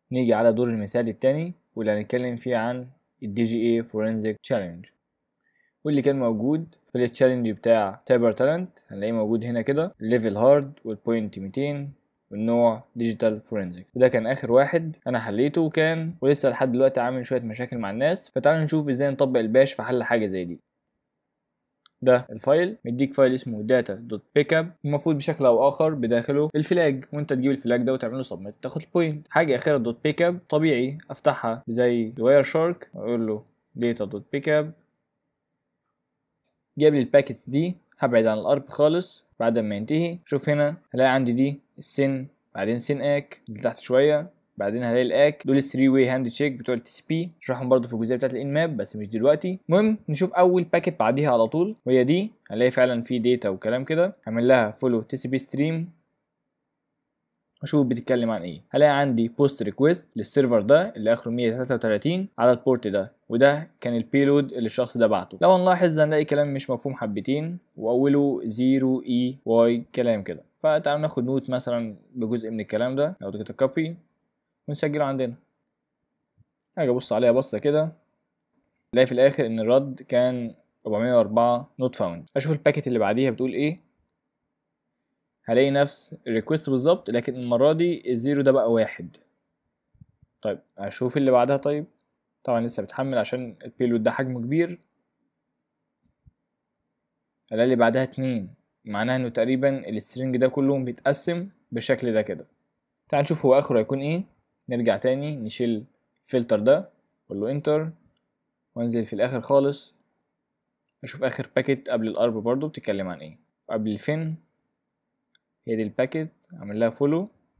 نيجي على دور المثال التاني واللي هنتكلم فيه عن الدي جي اي فورنزيك تشالنج واللي كان موجود في التشالنج بتاع سايبر تالنت هنلاقيه موجود هنا كده الليفل هارد والبوينت 200 والنوع ديجيتال فورنزيك ده كان اخر واحد انا حليته وكان ولسه لحد دلوقتي عامل شويه مشاكل مع الناس فتعالوا نشوف ازاي نطبق الباش في حل حاجه زي دي ده الفايل مديك فايل اسمه data.pickup المفروض بشكل او اخر بداخله الفلاج وانت تجيب الفلاج ده وتعمله سبميت تاخد البوينت حاجه اخيره دوت بيك اب طبيعي افتحها زي الواير شارك واقول له data.pickup جاب لي الباكيتس دي هبعد عن الارب خالص بعد ما ينتهي شوف هنا هلاقي عندي دي السن بعدين سن اك تحت شويه بعدين هلاقي الاك دول الثري واي هاند تشيك بتوع التي سي بي اشرحهم برضو في الجزئيه بتاعت الان ماب بس مش دلوقتي المهم نشوف اول باكيت بعديها على طول وهي دي هنلاقي فعلا في داتا وكلام كده هعمل لها فولو تي سي بي ستريم اشوف بتتكلم عن ايه هلاقي عندي بوست ريكويست للسيرفر ده اللي اخره 133 على البورت ده وده كان البيلود اللي الشخص ده بعته لو هنلاحظ هنلاقي كلام مش مفهوم حبتين واوله 0 اي واي كلام كده فتعالوا ناخد نوت مثلا بجزء من الكلام ده لو كده كوبي ونسجله عندنا هاجي ابص عليها بصه كده الاقي في الاخر ان الرد كان 404 نوت فاوند اشوف الباكيت اللي بعديها بتقول ايه هلاقي نفس الريكوست بالظبط لكن المره دي الزيرو ده بقى واحد طيب اشوف اللي بعدها طيب طبعا لسه بتحمل عشان البيلود ده حجمه كبير الاقي اللي بعدها اتنين معناها انه تقريبا السترنج ده كله بيتقسم بالشكل ده كده تعال نشوف هو اخره هيكون ايه نرجع تاني نشيل الفلتر ده اقول له انتر وانزل في الاخر خالص اشوف اخر باكيت قبل الارب برضو بتتكلم عن ايه قبل الفين هي دي الباكيت اعمل لها فولو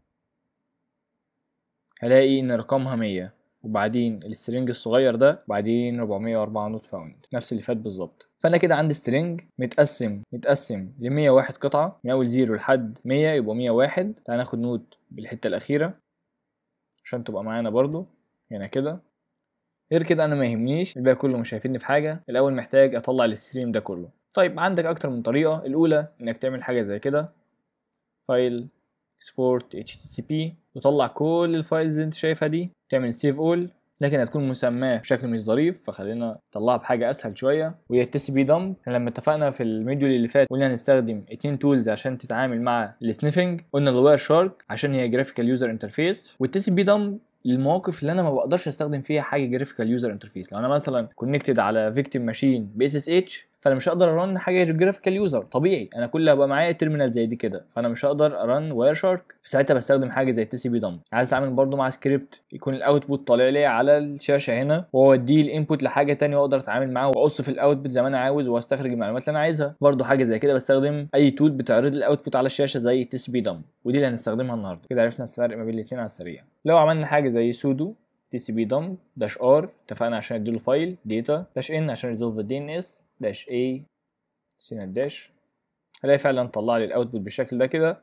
هلاقي ان رقمها مية وبعدين السترنج الصغير ده وبعدين 404 نوت فاوند نفس اللي فات بالظبط فانا كده عندي سترنج متقسم متقسم ل 101 قطعه من اول زيرو لحد 100 يبقى 101 تعال ناخد نوت بالحته الاخيره عشان تبقى معانا برضو هنا كده غير كده انا ما يهمنيش الباقي كله مش هيفيدني في حاجه الاول محتاج اطلع الستريم ده كله طيب عندك اكتر من طريقه الاولى انك تعمل حاجه زي كده فايل اكسبورت HTTP وطلع كل الفايلز اللي انت شايفها دي تعمل سيف اول لكن هتكون مسماه بشكل مش ظريف فخلينا نطلعها بحاجه اسهل شويه وهي التي سي بي دمب لما اتفقنا في الميديو اللي فات قلنا هنستخدم اتنين تولز عشان تتعامل مع السنيفنج قلنا الواير شارك عشان هي جرافيكال يوزر انترفيس والتي سي بي دمب للمواقف اللي انا ما بقدرش استخدم فيها حاجه جرافيكال يوزر انترفيس لو انا مثلا كونكتد على فيكتيم ماشين باس اس اتش فانا مش هقدر ارن حاجه جرافيكال يوزر طبيعي انا كل اللي هيبقى معايا تيرمينال زي دي كده فانا مش هقدر ارن واير شارك في ساعتها بستخدم حاجه زي التي سي بي دم عايز اتعامل برده مع سكريبت يكون الاوتبوت طالع لي على الشاشه هنا واوديه الانبوت لحاجه تانية واقدر اتعامل معاه واقص في الاوتبوت زي ما انا عاوز واستخرج المعلومات اللي انا عايزها برده حاجه زي كده بستخدم اي تول بتعرض الاوتبوت على الشاشه زي التي سي بي دم ودي اللي هنستخدمها النهارده كده عرفنا الفرق ما بين الاثنين على السريع لو عملنا حاجه زي سودو تي سي بي دم داش ار اتفقنا عشان اديله فايل داتا داش ان عشان ريزولف الدي ان اس داش اي سين الداش هلاقي فعلا طلع لي الاوتبوت بالشكل ده كده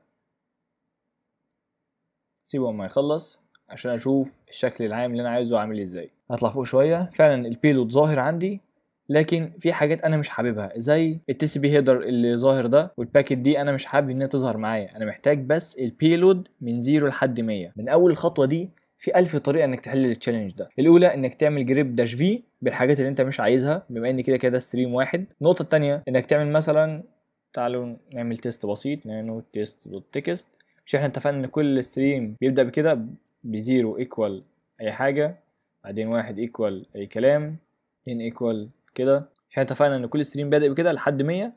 سيبه اما يخلص عشان اشوف الشكل العام اللي انا عايزه عامل ازاي هطلع فوق شويه فعلا البيلود ظاهر عندي لكن في حاجات انا مش حاببها زي التي سي بي هيدر اللي ظاهر ده والباكيت دي انا مش حابب انها تظهر معايا انا محتاج بس البيلود من 0 لحد 100 من اول الخطوه دي في ألف طريقة إنك تحل التشالنج ده، الأولى إنك تعمل جريب داش في بالحاجات اللي أنت مش عايزها بما إن كده كده ستريم واحد، النقطة التانية إنك تعمل مثلا تعالوا نعمل تيست بسيط نانو تيست دوت تكست مش احنا اتفقنا إن كل ستريم بيبدأ بكده بزيرو ايكوال أي حاجة بعدين واحد ايكوال أي كلام اتنين ايكوال كده مش احنا اتفقنا إن كل ستريم بادئ بكده لحد مية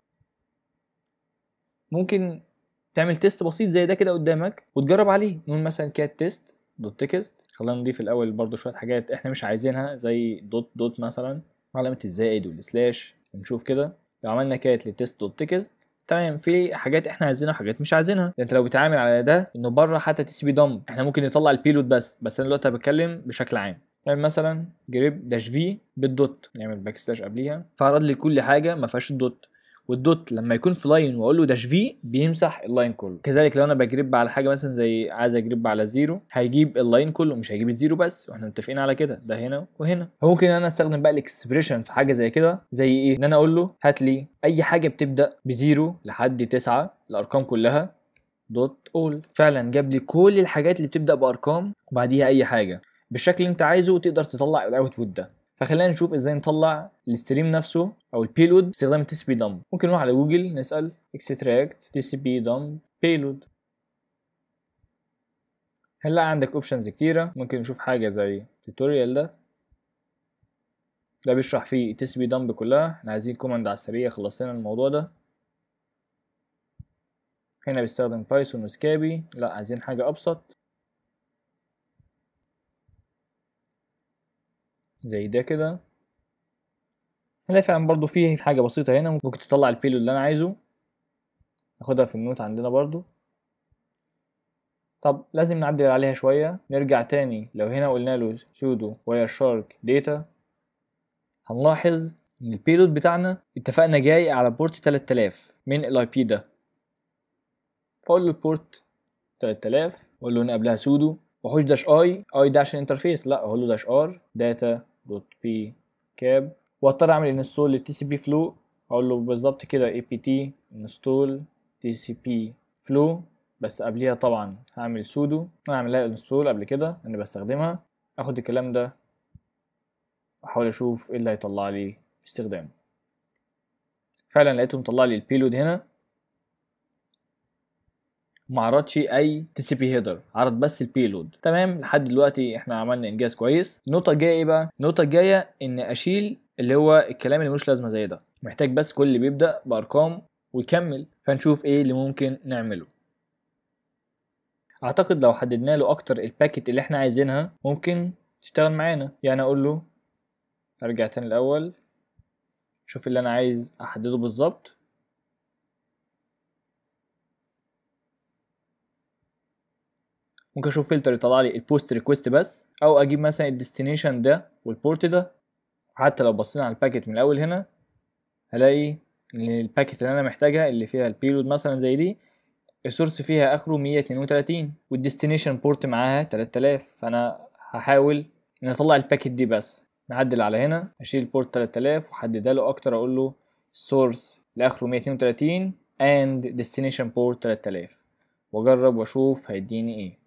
ممكن تعمل تيست بسيط زي ده كده قدامك وتجرب عليه نقول مثلا كات تيست دوت تكست خلينا نضيف الاول برضو شويه حاجات احنا مش عايزينها زي دوت دوت مثلا علامه الزائد والسلاش ونشوف كده لو عملنا كات لتست دوت تكست تمام في حاجات احنا عايزينها وحاجات مش عايزينها انت لو بتعامل على ده انه بره حتى تي سي بي دم احنا ممكن نطلع البيلود بس بس انا دلوقتي بتكلم بشكل عام يعني مثلا جريب داش في بالدوت نعمل باك سلاش قبليها فعرض لي كل حاجه ما فيهاش الدوت والدوت لما يكون في لاين واقول له داش في بيمسح اللاين كله كذلك لو انا بجرب على حاجه مثلا زي عايز اجرب على زيرو هيجيب اللاين كله مش هيجيب الزيرو بس واحنا متفقين على كده ده هنا وهنا ممكن انا استخدم بقى الاكسبريشن في حاجه زي كده زي ايه ان انا اقول له هات لي اي حاجه بتبدا بزيرو لحد تسعة الارقام كلها دوت اول فعلا جاب لي كل الحاجات اللي بتبدا بارقام وبعديها اي حاجه بالشكل اللي انت عايزه وتقدر تطلع الاوتبوت ده فخلينا نشوف ازاي نطلع الستريم نفسه او البيلود باستخدام التي سي بي دمب ممكن نروح على جوجل نسال اكستراكت تي سي بي دمب بيلود هنلاقي عندك اوبشنز كتيره ممكن نشوف حاجه زي التوتوريال ده ده بيشرح فيه تي سي بي دمب كلها احنا عايزين كوماند على السريع يخلص لنا الموضوع ده هنا بيستخدم بايثون وسكابي لا عايزين حاجه ابسط زي ده كده هنلاقي فعلا برضو فيه حاجة بسيطة هنا ممكن تطلع البيلود اللي أنا عايزه ناخدها في النوت عندنا برضو طب لازم نعدل عليها شوية نرجع تاني لو هنا قلنا له sudo wire shark data هنلاحظ ان البيلود بتاعنا اتفقنا جاي على بورت 3000 من الاي بي ده فاقول له البورت 3000 واقول له هنا قبلها sudo واخش داش اي اي ده عشان انترفيس لا اقول له داش ار داتا دوت بي كاب واضطر اعمل انستول للتي سي بي فلو اقول له بالظبط كده اي بي تي انستول تي سي بي فلو بس قبليها طبعا هعمل سودو انا عامل لها انستول قبل كده انا بستخدمها اخد الكلام ده احاول اشوف ايه اللي هيطلع لي استخدام فعلا لقيته مطلع لي البيلود هنا ما عرضش اي تي سي بي هيدر عرض بس البيلود تمام لحد دلوقتي احنا عملنا انجاز كويس النقطه الجايه ايه بقى النقطه الجايه ان اشيل اللي هو الكلام اللي ملوش لازمه زي ده محتاج بس كل اللي بيبدا بارقام ويكمل فنشوف ايه اللي ممكن نعمله اعتقد لو حددنا له اكتر الباكت اللي احنا عايزينها ممكن تشتغل معانا يعني اقول له ارجع تاني الاول شوف اللي انا عايز احدده بالظبط ممكن اشوف فلتر يطلع لي البوست ريكوست بس او اجيب مثلا الديستنيشن ده والبورت ده حتى لو بصينا على الباكت من الاول هنا هلاقي ان الباكت اللي انا محتاجها اللي فيها البيلود مثلا زي دي السورس فيها اخره 132 والديستنيشن بورت معاها 3000 فانا هحاول ان اطلع الباكت دي بس نعدل على هنا اشيل البورت 3000 واحددها له اكتر اقول له السورس لاخره 132 and destination port 3000 واجرب واشوف هيديني ايه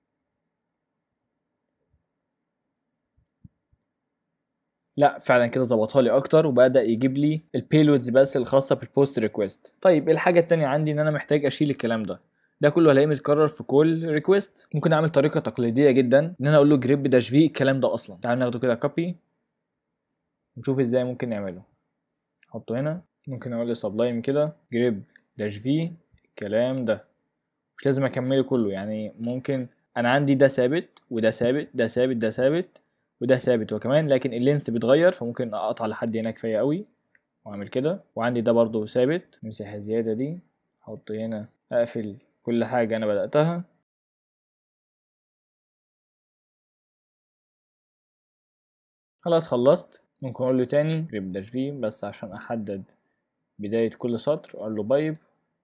لا فعلا كده ظبطها لي اكتر وبدا يجيب لي البيلودز بس الخاصه بالبوست ريكويست طيب الحاجه التانية عندي ان انا محتاج اشيل الكلام ده ده كله هلاقيه متكرر في كل ريكويست ممكن اعمل طريقه تقليديه جدا ان انا اقول له جريب داش في الكلام ده اصلا تعال ناخده كده كوبي ونشوف ازاي ممكن نعمله احطه هنا ممكن اقول لسبلايم كده جريب داش في الكلام ده مش لازم اكمله كله يعني ممكن انا عندي ده ثابت وده ثابت ده ثابت ده ثابت وده ثابت وكمان لكن اللينس بيتغير فممكن اقطع لحد هنا كفايه قوي واعمل كده وعندي ده برضو ثابت المساحه الزياده دي احط هنا اقفل كل حاجه انا بداتها خلاص خلصت ممكن اقول له تاني جريب داش في بس عشان احدد بدايه كل سطر اقول له بايب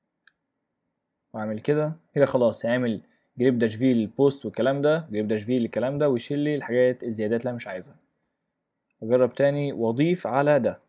واعمل كده كده خلاص هيعمل جريب داش في للبوست والكلام ده جريب داش في للكلام ده ويشيل لي الحاجات الزيادات اللي انا مش عايزها اجرب تاني واضيف على ده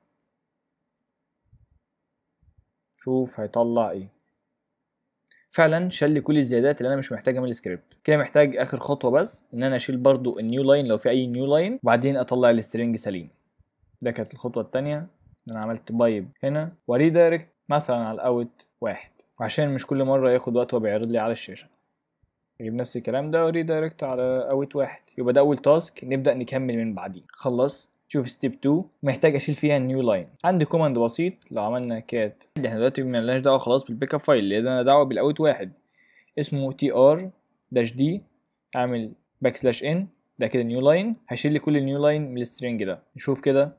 شوف هيطلع ايه فعلا شال لي كل الزيادات اللي انا مش محتاجها من السكريبت كده محتاج اخر خطوه بس ان انا اشيل برضو النيو لاين لو في اي نيو لاين وبعدين اطلع السترنج سليم ده كانت الخطوه التانية ان انا عملت بايب هنا وريدايركت مثلا على الاوت واحد وعشان مش كل مره ياخد وقت وهو بيعرض لي على الشاشه اجيب نفس الكلام ده وريدايركت على اوت واحد يبقى ده اول تاسك نبدا نكمل من بعديه خلص شوف ستيب 2 محتاج اشيل فيها النيو لاين عندي كوماند بسيط لو عملنا كات احنا دلوقتي مالناش دعوه خلاص بالبيك اب فايل لنا دعوه بالاوت واحد اسمه تي ار داش دي اعمل باك سلاش ان ده كده نيو لاين هيشيل لي كل النيو لاين من السترنج ده نشوف كده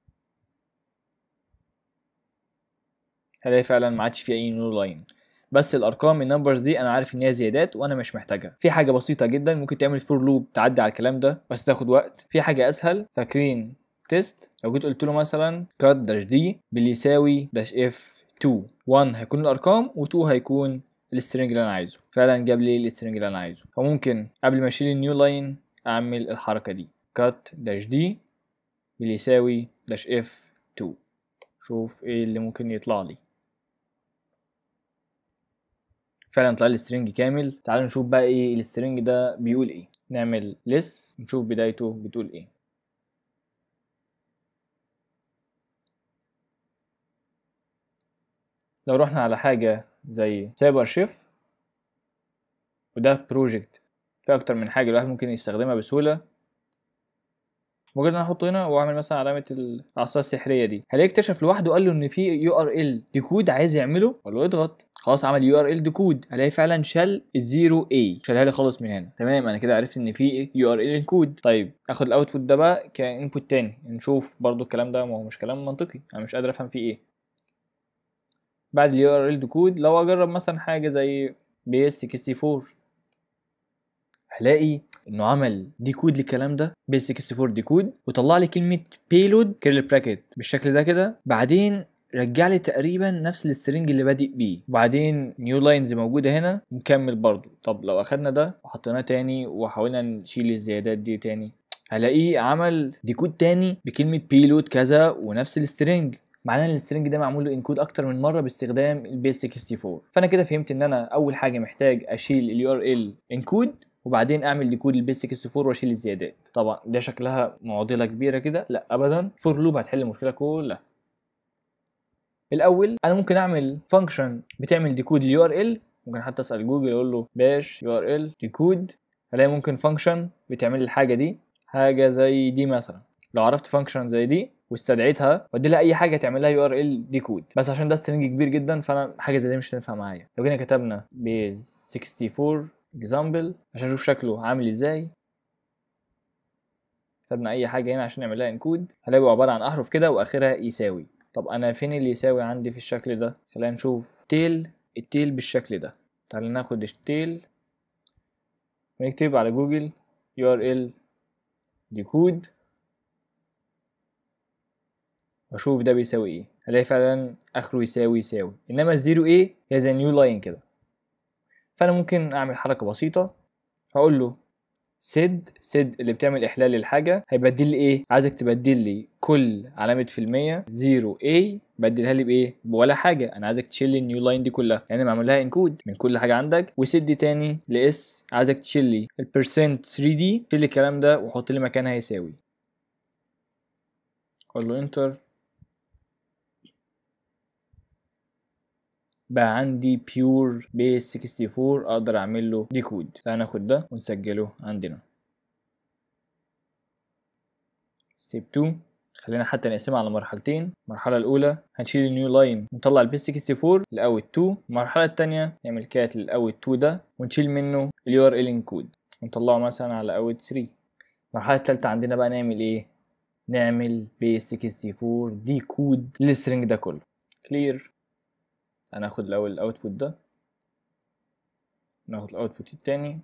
هلاقي فعلا ما عادش فيه اي نيو لاين بس الارقام النمبرز دي انا عارف ان هي زيادات وانا مش محتاجها في حاجه بسيطه جدا ممكن تعمل فور لوب تعدي على الكلام ده بس تاخد وقت في حاجه اسهل فاكرين تيست لو جيت قلت له مثلا كات داش دي باللي يساوي داش اف 2 1 هيكون الارقام و2 هيكون السترنج اللي انا عايزه فعلا جاب لي السترنج اللي انا عايزه فممكن قبل ما اشيل النيو لاين اعمل الحركه دي كات داش دي باللي يساوي داش اف 2 شوف ايه اللي ممكن يطلع لي فعلا طلع لي سترينج كامل تعالوا نشوف بقى ايه السترينج ده بيقول ايه نعمل لس نشوف بدايته بتقول ايه لو رحنا على حاجة زي سايبر شيف وده بروجكت في اكتر من حاجة الواحد ممكن يستخدمها بسهولة مجرد انا احطه هنا واعمل مثلا علامه العصا السحريه دي هلاقي اكتشف لوحده قال له ان في يو ار ال ديكود عايز يعمله اقول له اضغط خلاص عمل يو ار ال ديكود هلاقي فعلا شال الزيرو اي شالها لي خالص من هنا تمام انا كده عرفت ان في يو ار ال انكود طيب اخد الاوتبوت ده بقى كانبوت تاني نشوف برضو الكلام ده ما هو مش كلام منطقي انا مش قادر افهم فيه ايه بعد اليو ار ال ديكود لو اجرب مثلا حاجه زي بي اس 64 هلاقي انه عمل ديكود للكلام ده بيس 64 ديكود وطلع لي كلمه بيلود كيرل براكت بالشكل ده كده بعدين رجع لي تقريبا نفس السترنج اللي بادئ بيه وبعدين نيو لاينز موجوده هنا نكمل برضو طب لو اخدنا ده وحطيناه تاني وحاولنا نشيل الزيادات دي تاني هلاقيه عمل ديكود تاني بكلمه بيلود كذا ونفس السترنج معناها ان السترنج ده معمول له انكود اكتر من مره باستخدام البيس 64 فانا كده فهمت ان انا اول حاجه محتاج اشيل اليو ار ال انكود وبعدين اعمل ديكود البيس 64 واشيل الزيادات طبعا ده شكلها معضله كبيره كده لا ابدا فور لوب هتحل المشكله كلها الاول انا ممكن اعمل فانكشن بتعمل ديكود اليو ار ال ممكن حتى اسال جوجل اقول له باش يو ار ال ديكود الاقي ممكن فانكشن بتعمل لي الحاجه دي حاجه زي دي مثلا لو عرفت فانكشن زي دي واستدعيتها وادي لها اي حاجه تعمل لها يو ار ال ديكود بس عشان ده سترنج كبير جدا فانا حاجه زي دي مش هتنفع معايا لو جينا كتبنا بيز 64 اكزامبل عشان اشوف شكله عامل ازاي كتبنا اي حاجه هنا عشان نعمل لها انكود هلاقيه عباره عن احرف كده واخرها يساوي طب انا فين اللي يساوي عندي في الشكل ده خلينا نشوف تيل التيل بالشكل ده تعالى ناخد التيل ونكتب على جوجل يو ار ال ديكود واشوف ده بيساوي ايه هلاقي فعلا اخره يساوي يساوي انما الزيرو ايه هي زي نيو لاين كده فانا ممكن اعمل حركه بسيطه هقول له سد سد اللي بتعمل احلال للحاجه هيبدل لي ايه عايزك تبدل لي كل علامه في المية 0 a بدلها لي بايه بولا حاجه انا عايزك تشيل لي النيو لاين دي كلها يعني معمول لها انكود من كل حاجه عندك وسد تاني لاس عايزك تشيل لي البرسنت 3 دي شيل لي الكلام ده وحط لي مكانها يساوي اقول له انتر بقى عندي بيور بيس 64 اقدر اعمل له ديكود تعال ناخد ده ونسجله عندنا ستيب 2 خلينا حتى نقسمها على مرحلتين المرحلة الأولى هنشيل النيو لاين ونطلع البيس 64 لأوت 2 المرحلة التانية نعمل كات للأوت 2 ده ونشيل منه اليو ار ال انكود ونطلعه مثلا على اوت 3 المرحلة التالتة عندنا بقى نعمل ايه؟ نعمل بيس 64 ديكود للسترنج ده كله كلير هناخد الاول الاوتبوت ده ناخد الاوتبوت التاني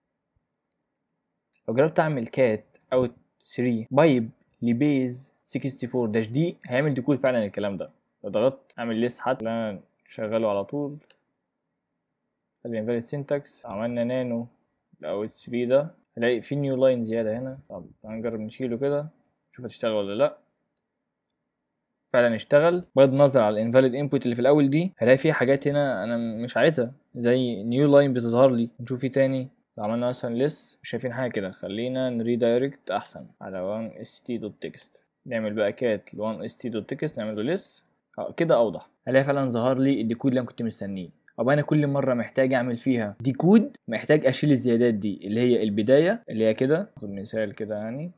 لو جربت اعمل كات اوت 3 بايب لبيز 64 داش دي هيعمل ديكود فعلا الكلام ده لو ضغطت اعمل ليست حتى انا شغاله على طول خلينا انفاليد سينتاكس عملنا نانو الاوت 3 ده هلاقي في نيو لاين زياده هنا طب هنجرب نشيله كده نشوف هتشتغل ولا لا فعلا اشتغل بغض النظر على الانفاليد انبوت اللي في الاول دي هلاقي في حاجات هنا انا مش عايزها زي نيو لاين بتظهر لي نشوف في تاني لو عملنا مثلا ليس مش شايفين حاجه كده خلينا نريدايركت احسن على 1 st.text نعمل بقى كات ل 1 st.text نعمل له ليس كده اوضح هلاقي فعلا ظهر لي الديكود اللي انا كنت مستنيه ابقى انا كل مره محتاج اعمل فيها ديكود محتاج اشيل الزيادات دي اللي هي البدايه اللي هي كده خد مثال كده يعني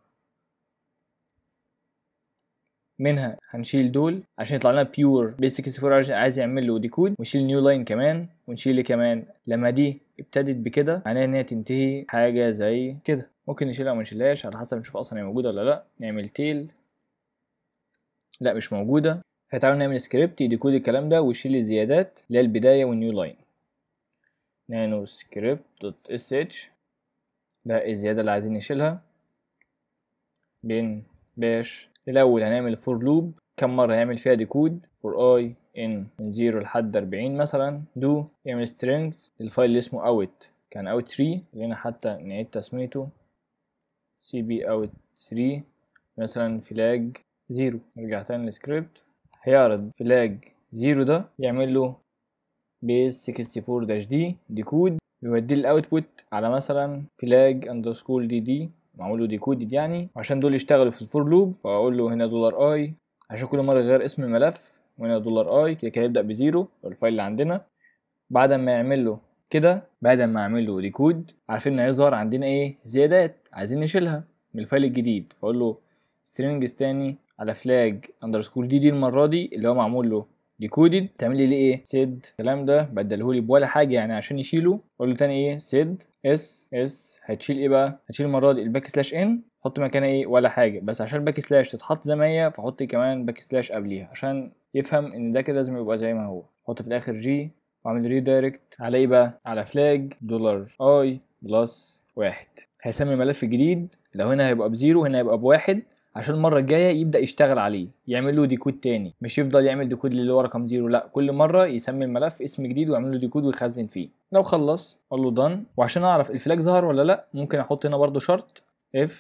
منها هنشيل دول عشان يطلع لنا بيور بيس 64 عايز يعمل له ديكود ونشيل نيو لاين كمان ونشيل كمان لما دي ابتدت بكده معناها ان هي تنتهي حاجه زي كده ممكن نشيلها او ما نشيلهاش على حسب نشوف اصلا هي موجوده ولا لا نعمل تيل لا مش موجوده فتعالوا نعمل سكريبت يديكود الكلام ده ويشيل الزيادات اللي هي البدايه والنيو لاين نانو سكريبت دوت اس اتش ده الزياده اللي عايزين نشيلها بين باش الأول هنعمل فور لوب كم مرة هيعمل فيها ديكود فور اي ان من زيرو لحد أربعين مثلا دو يعمل strings الفايل اللي اسمه اوت كان اوت 3 خلينا حتى نعيد تسميته سي بي اوت 3 مثلا فلاج زيرو نرجع تاني للسكريبت هيعرض فلاج زيرو ده يعمل له بيز 64 داش دي ديكود بيودي الاوتبوت على مثلا فلاج اندرسكول دي دي معمول له ديكودد يعني وعشان دول يشتغلوا في الفور لوب واقول له هنا دولار اي عشان كل مره غير اسم الملف وهنا دولار اي كده كده يبدا بزيرو الفايل اللي عندنا بعد ما يعمل له كده بعد ما اعمل له ديكود عارفين ان هيظهر عندنا ايه زيادات عايزين نشيلها من الفايل الجديد فاقول له سترينجز تاني على فلاج اندرسكور دي دي المره دي اللي هو معمول له ديكودد تعمل لي ليه ايه سيد الكلام ده بدله لي بولا حاجه يعني عشان يشيله اقول له تاني ايه سيد اس اس هتشيل ايه بقى هتشيل المره دي الباك سلاش ان حط مكانها ايه ولا حاجه بس عشان الباك سلاش تتحط زي ما هي فحط كمان باك سلاش قبليها عشان يفهم ان ده كده لازم يبقى زي ما هو حط في الاخر جي واعمل ريدايركت على ايه بقى على فلاج دولار اي بلس واحد هيسمي ملف جديد لو هنا هيبقى بزيرو هنا هيبقى بواحد عشان المرة الجاية يبدأ يشتغل عليه يعمل له ديكود تاني مش يفضل يعمل ديكود اللي هو رقم زيرو لا كل مرة يسمي الملف اسم جديد ويعمل له ديكود ويخزن فيه لو خلص اقول له done وعشان اعرف الفلاج ظهر ولا لا ممكن احط هنا برضو شرط if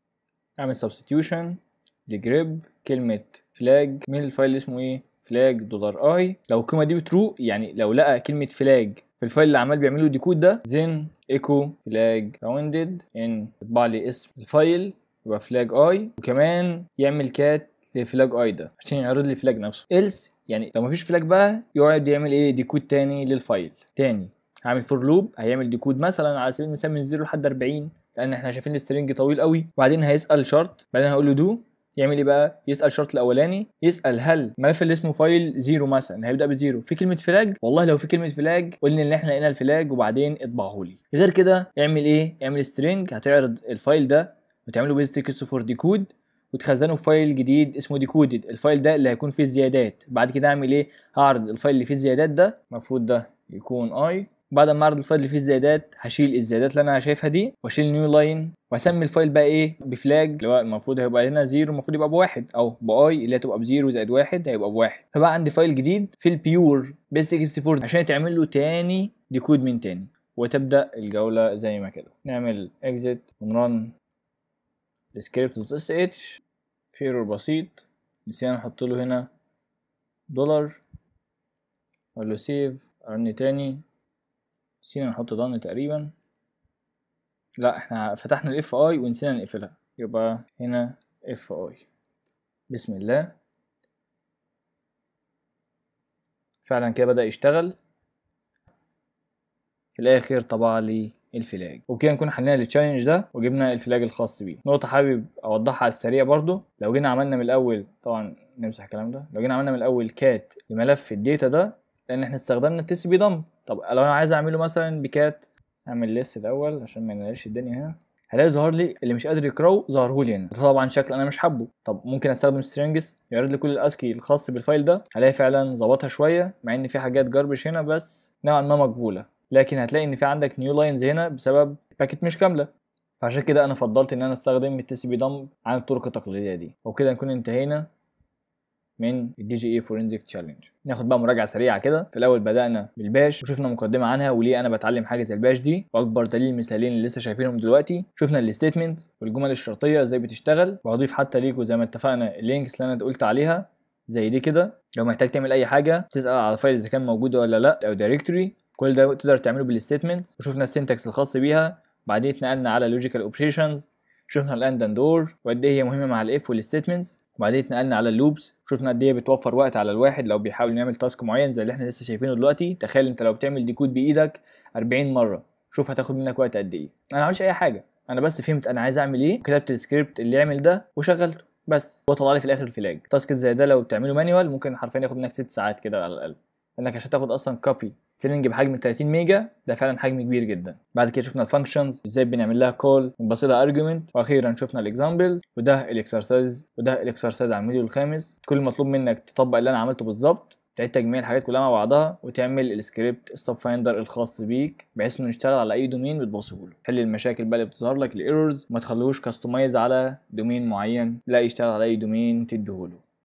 اعمل substitution لجريب كلمة فلاج من الفايل اللي اسمه ايه فلاج دولار اي لو القيمة دي بترو يعني لو لقى كلمة فلاج في الفايل اللي عمال بيعمل له ديكود ده then echo flag founded ان يطبع لي اسم الفايل يبقى فلاج اي وكمان يعمل كات لفلاج اي ده عشان يعرض لي فلاج نفسه else يعني لو مفيش فلاج بقى يقعد يعمل ايه ديكود تاني للفايل تاني هعمل فور لوب هيعمل ديكود مثلا على سبيل المثال من 0 لحد 40 لان احنا شايفين السترنج طويل قوي وبعدين هيسال شرط بعدين هقول له دو يعمل ايه بقى يسال الشرط الاولاني يسال هل الملف اللي اسمه فايل زيرو مثلا هيبدا بزيرو في كلمه فلاج والله لو في كلمه فلاج قول لي ان احنا لقينا الفلاج وبعدين اطبعه لي غير كده اعمل ايه اعمل سترنج هتعرض الفايل ده وتعمله بيز تكست فور ديكود وتخزنه في فايل جديد اسمه ديكودد الفايل ده اللي هيكون فيه الزيادات بعد كده اعمل ايه هعرض الفايل اللي فيه الزيادات ده المفروض ده يكون اي بعد ما اعرض الفايل اللي فيه الزيادات هشيل الزيادات اللي انا شايفها دي واشيل نيو لاين واسمي الفايل بقى ايه بفلاج اللي هو المفروض هيبقى هنا زيرو المفروض يبقى بواحد او باي اللي هتبقى بزيرو زائد واحد هيبقى بواحد فبقى عندي فايل جديد في البيور بيس 64 عشان يتعمل له تاني ديكود من تاني وتبدا الجوله زي ما كده نعمل اكزيت ونرن السكريبت دوت اس اتش في ايرور بسيط نسينا نحط له هنا دولار اقول له سيف رن تاني نسينا نحط ضن تقريبا لا احنا فتحنا الاف اي ونسينا نقفلها يبقى هنا اف اي بسم الله فعلا كده بدأ يشتغل في الاخر طبع لي الفلاج وبكده نكون حلينا التشالنج ده وجبنا الفلاج الخاص بيه نقطه حابب اوضحها على السريع برضو لو جينا عملنا من الاول طبعا نمسح الكلام ده لو جينا عملنا من الاول كات لملف الداتا ده لان احنا استخدمنا التي سي بي دم طب لو انا عايز اعمله مثلا بكات اعمل ليست الاول عشان ما نلاقيش الدنيا هنا هلاقي ظهر لي اللي مش قادر يقراه ظهره لي هنا ده طبعا شكل انا مش حابه طب ممكن استخدم سترينجز يعرض لي كل الاسكي الخاص بالفايل ده هلاقي فعلا ظبطها شويه مع ان في حاجات جربش هنا بس نوعا ما مقبوله لكن هتلاقي ان في عندك نيو لاينز هنا بسبب باكيت مش كامله فعشان كده انا فضلت ان انا استخدم التي سي بي دمب عن الطرق التقليديه دي وبكده نكون انتهينا من الدي جي اي فورنزيك تشالنج ناخد بقى مراجعه سريعه كده في الاول بدانا بالباش وشفنا مقدمه عنها وليه انا بتعلم حاجه زي الباش دي واكبر دليل مثالين اللي لسه شايفينهم دلوقتي شفنا الستيتمنت والجمل الشرطيه ازاي بتشتغل وهضيف حتى ليكوا زي ما اتفقنا اللينكس اللي انا قلت عليها زي دي كده لو محتاج تعمل اي حاجه تسال على الفايل اذا كان موجود ولا لا او دايركتوري كل ده تقدر تعمله بالستيتمنت وشفنا السنتكس الخاص بيها بعدين اتنقلنا على لوجيكال اوبريشنز شفنا الاند اند اور وقد ايه هي مهمه مع الاف والستيتمنتس وبعدين اتنقلنا على اللوبس شفنا قد ايه بتوفر وقت على الواحد لو بيحاول يعمل تاسك معين زي اللي احنا لسه شايفينه دلوقتي تخيل انت لو بتعمل ديكود بايدك 40 مره شوف هتاخد منك وقت قد ايه انا ما عملتش اي حاجه انا بس فهمت انا عايز اعمل ايه كتبت السكريبت اللي يعمل ده وشغلته بس هو طلع لي في الاخر الفلاج تاسك زي ده لو بتعمله مانيوال ممكن حرفيا ياخد منك 6 ساعات كده على الاقل لانك عشان تاخد اصلا كوبي سترينج بحجم 30 ميجا ده فعلا حجم كبير جدا بعد كده شفنا الفانكشنز ازاي بنعمل لها كول ونبص لها ارجيومنت واخيرا شفنا الاكزامبل وده الاكسرسايز وده الاكسرسايز على الموديول الخامس كل المطلوب منك تطبق اللي انا عملته بالظبط تعيد تجميع الحاجات كلها مع بعضها وتعمل السكريبت ستوب فايندر الخاص بيك بحيث انه يشتغل على اي دومين بتبصه له حل المشاكل بقى اللي بتظهر لك الايرورز وما تخلوش كاستمايز على دومين معين لا يشتغل على اي دومين تديهوله